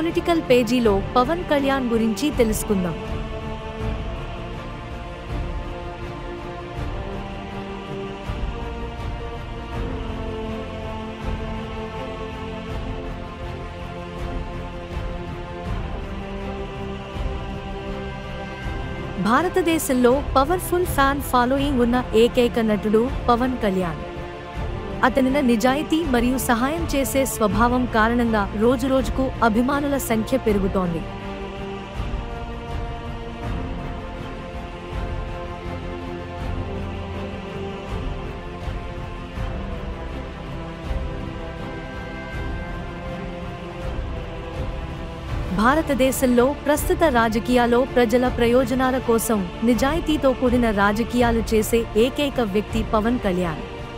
political పేజీలో పవన్ కళ్యాణ్ గురించి తెలుసుకుందాం భారతదేశంలో పవర్ఫుల్ ఫ్యాన్ ఫాలోయింగ్ ఉన్న ఏకైక నటుడు పవన్ కళ్యాణ్ అతనిన నిజాయితీ మరియు సహాయం చేసే స్వభావం కారణంగా రోజురోజుకు అభిమానుల సంఖ్య పెరుగుతోంది భారతదేశంలో ప్రస్తుత రాజకీయాల్లో ప్రజల ప్రయోజనాల కోసం నిజాయితీతో కూడిన రాజకీయాలు చేసే ఏకైక వ్యక్తి పవన్ కళ్యాణ్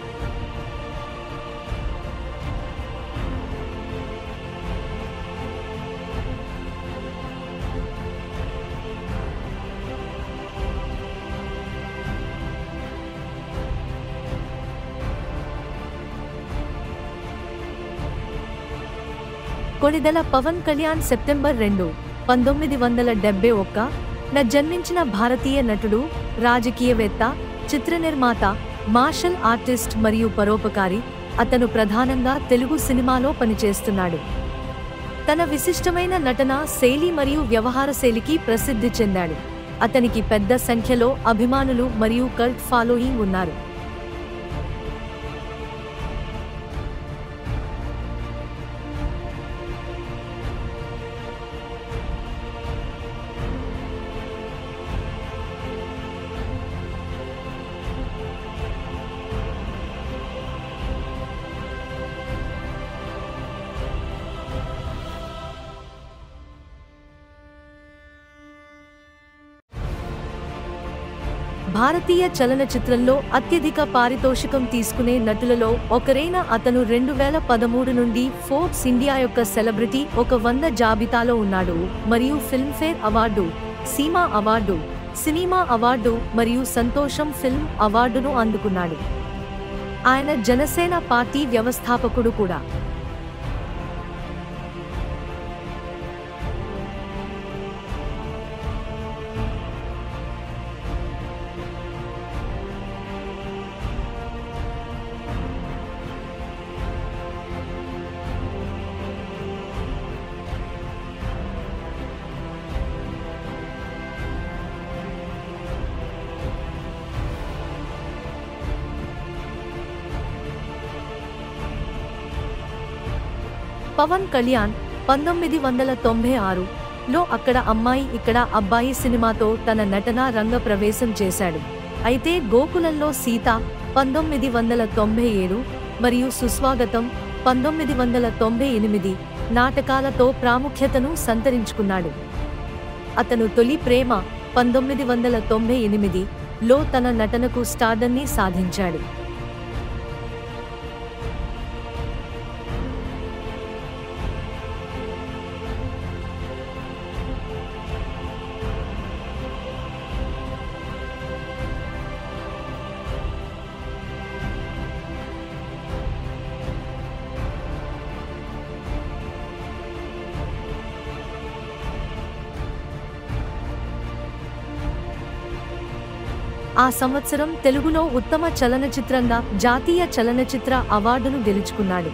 కొణిదెల పవన్ కళ్యాణ్ సెప్టెంబర్ రెండు పంతొమ్మిది వందల డెబ్బై ఒక్క న జన్మించిన భారతీయ నటుడు రాజకీయవేత్త చిత్ర నిర్మాత మార్షల్ ఆర్టిస్ట్ మరియు పరోపకారి అతను ప్రధానంగా తెలుగు సినిమాలో పనిచేస్తున్నాడు తన విశిష్టమైన నటన శైలి మరియు వ్యవహార శైలికి ప్రసిద్ధి చెందాడు అతనికి పెద్ద సంఖ్యలో అభిమానులు మరియు కల్ట్ ఫాలోయింగ్ ఉన్నారు భారతీయ చలనచిత్రంలో అత్యధిక పారితోషికం తీసుకునే నటులలో ఒకరైన అతను రెండు వేల పదమూడు నుండి ఫోర్బ్స్ ఇండియా యొక్క సెలబ్రిటీ ఒక వంద జాబితాలో ఉన్నాడు మరియు Filmfare award SIIMA award cinema award మరియు సంతోషం ఫిల్మ్ అవార్డును అందుకున్నాడు ఆయన జనసేన పార్టీ వ్యవస్థాపకుడు కూడా పవన్ కళ్యాణ్ పంతొమ్మిది వందల తొంభై ఆరు లో అక్కడ అమ్మాయి ఇక్కడ అబ్బాయి సినిమాతో తన నటనా రంగ ప్రవేశం చేశాడు అయితే గోకులంలో సీత పంతొమ్మిది వందల తొంభై ఏడు మరియు సుస్వాగతం పంతొమ్మిది వందల తొంభై ఎనిమిది నాటకాలతో ప్రాముఖ్యతను సంతరించుకున్నాడు అతను తొలి ప్రేమ పంతొమ్మిది వందల తొంభై ఎనిమిది లో తన నటనకు స్టార్డన్ని సాధించాడు ఆ సంవత్సరం తెలుగులో ఉత్తమ చలనచిత్రంగా జాతీయ చలనచిత్ర అవార్డును గెలుచుకున్నాడు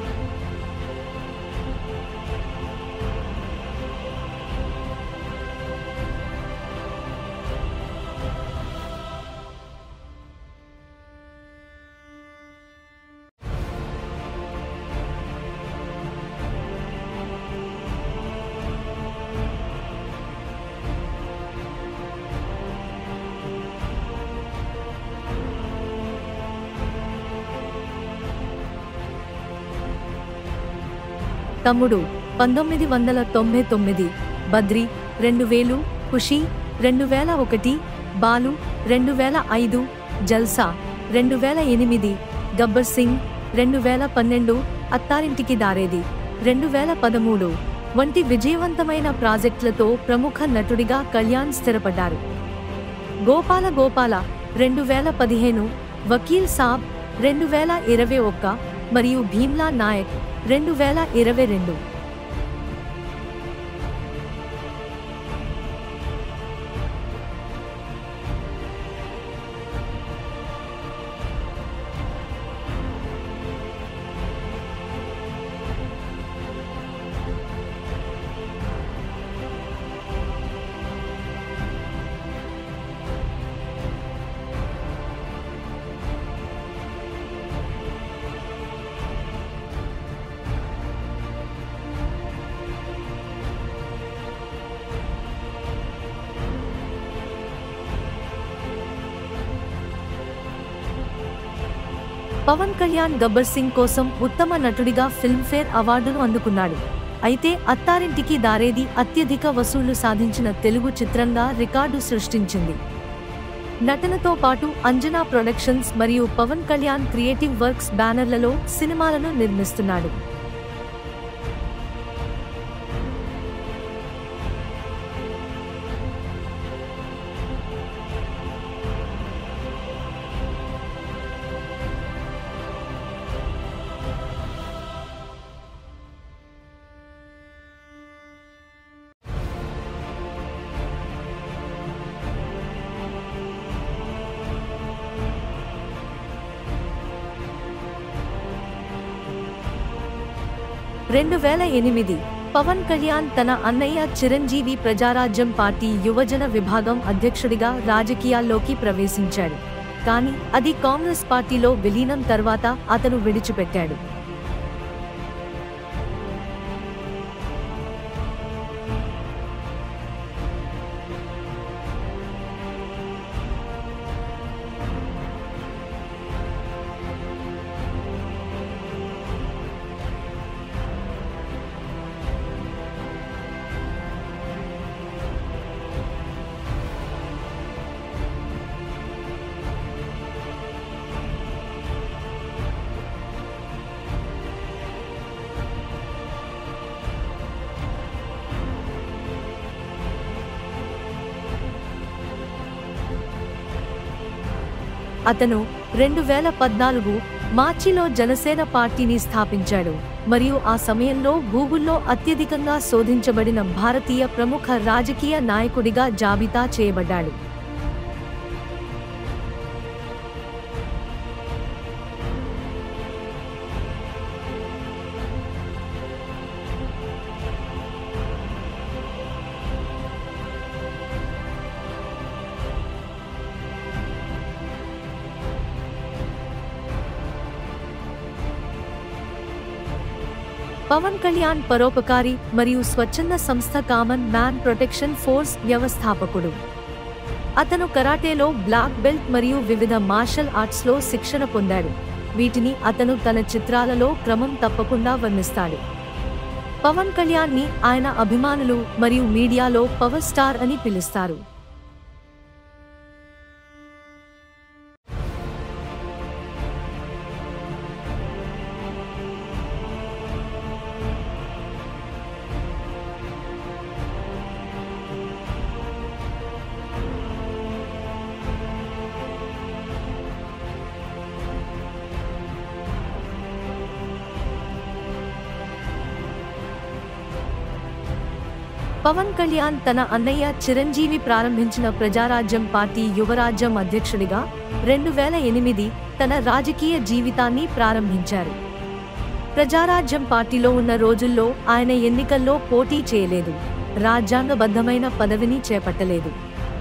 తమ్ముడు పంతొమ్మిది వందల తొంభై తొమ్మిది బద్రి రెండు వేలు ఖుషి రెండు వేల ఒకటి బాలు రెండు వేల ఐదు జల్సా రెండు వేల ఎనిమిది గబ్బర్ సింగ్ రెండు వేల పన్నెండు అత్తారింటికి దారేది రెండు వేల పదమూడు వంటి విజయవంతమైన ప్రాజెక్టులతో ప్రముఖ నటుడిగా కళ్యాణ్ స్థిరపడ్డారు గోపాల గోపాల రెండు వేల పదిహేను వకీల్ సాబ్ రెండు వేల ఇరవై ఒక్క మరియు భీమ్లా నాయక్ రెండు వేల ఇరవై రెండు పవన్ కళ్యాణ్ గబ్బర్ సింగ్ కోసం ఉత్తమ నటుడిగా ఫిల్మ్ఫేర్ అవార్డును అందుకున్నాడు అయితే అత్తారింటికి దారేది అత్యధిక వసూళ్లు సాధించిన తెలుగు చిత్రంగా రికార్డు సృష్టించింది నటనతో పాటు అంజనా ప్రొడక్షన్స్ మరియు పవన్ కళ్యాణ్ క్రియేటివ్ వర్క్స్ బ్యానర్లలో సినిమాలను నిర్మిస్తున్నాడు రెండు వేల ఎనిమిది పవన్ కళ్యాణ్ తన అన్నయ్య చిరంజీవి ప్రజారాజ్యం పార్టీ యువజన విభాగం అధ్యక్షుడిగా రాజకీయాల్లోకి ప్రవేశించాడు కానీ అది కాంగ్రెస్ పార్టీలో విలీనం తర్వాత అతను విడిచిపెట్టాడు అతను రెండు వేల పద్నాలుగు మార్చిలో జనసేన పార్టీని స్థాపించాడు మరియు ఆ సమయంలో గూగుల్లో అత్యధికంగా శోధించబడిన భారతీయ ప్రముఖ రాజకీయ నాయకుడిగా జాబితా చేయబడ్డాడు పవన్ కళ్యాణ్ పరోపకారి మరియు స్వచ్ఛంద సంస్థ కామన్ మ్యాన్ ప్రొటెక్షన్ ఫోర్స్ వ్యవస్థాపకుడు అతను కరాటేలో బ్లాక్ బెల్ట్ మరియు వివిధ మార్షల్ ఆర్ట్స్లో శిక్షణ పొందాడు వీటిని అతను తన చిత్రాలలో క్రమం తప్పకుండా వర్ణిస్తాడు పవన్ కళ్యాణ్ని ఆయన అభిమానులు మరియు మీడియాలో పవర్ స్టార్ అని పిలుస్తారు పవన్ కళ్యాణ్ తన అన్నయ్య చిరంజీవి ప్రారంభించిన ప్రజారాజ్యం పార్టీ యువరాజ్యం అధ్యక్షుడిగా రెండు వేల ఎనిమిది తన రాజకీయ జీవితాన్ని ప్రారంభించారు ప్రజారాజ్యం పార్టీలో ఉన్న రోజుల్లో ఆయన ఎన్నికల్లో పోటీ చేయలేదు రాజ్యాంగబద్ధమైన పదవిని చేపట్టలేదు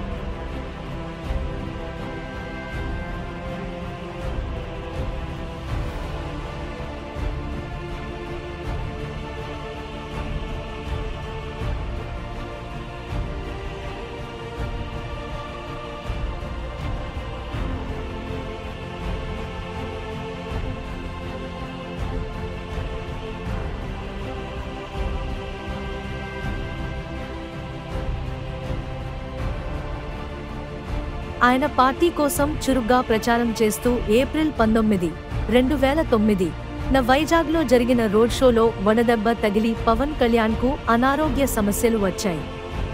ఆయన పార్టీ కోసం చురుగ్గా ప్రచారం చేస్తూ ఏప్రిల్ పంతొమ్మిది రెండు వేల తొమ్మిది న వైజాగ్లో జరిగిన రోడ్ షోలో వడదెబ్బ తగిలి పవన్ కళ్యాణ్కు అనారోగ్య సమస్యలు వచ్చాయి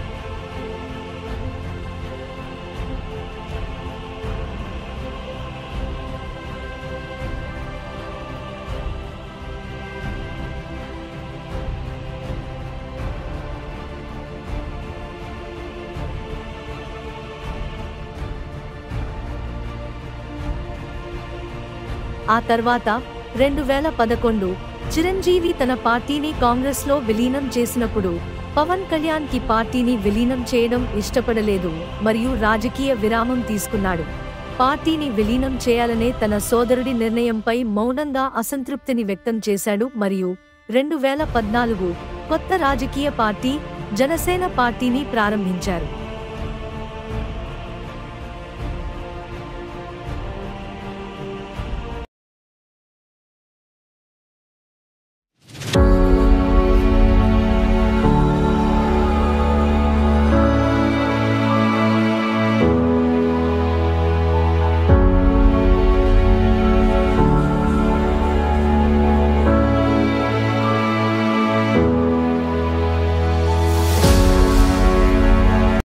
ఆ తర్వాత రెండు వేల పదకొండు చిరంజీవి తన పార్టీని కాంగ్రెస్లో విలీనం చేసినప్పుడు పవన్ కళ్యాణ్ కి పార్టీని విలీనం చేయడం ఇష్టపడలేదు మరియు రాజకీయ విరామం తీసుకున్నాడు పార్టీని విలీనం చేయాలనే తన సోదరుడి నిర్ణయంపై మౌనంగా అసంతృప్తిని వ్యక్తం చేశాడు మరియు రెండు వేల పద్నాలుగు కొత్త రాజకీయ పార్టీ జనసేన పార్టీని ప్రారంభించారు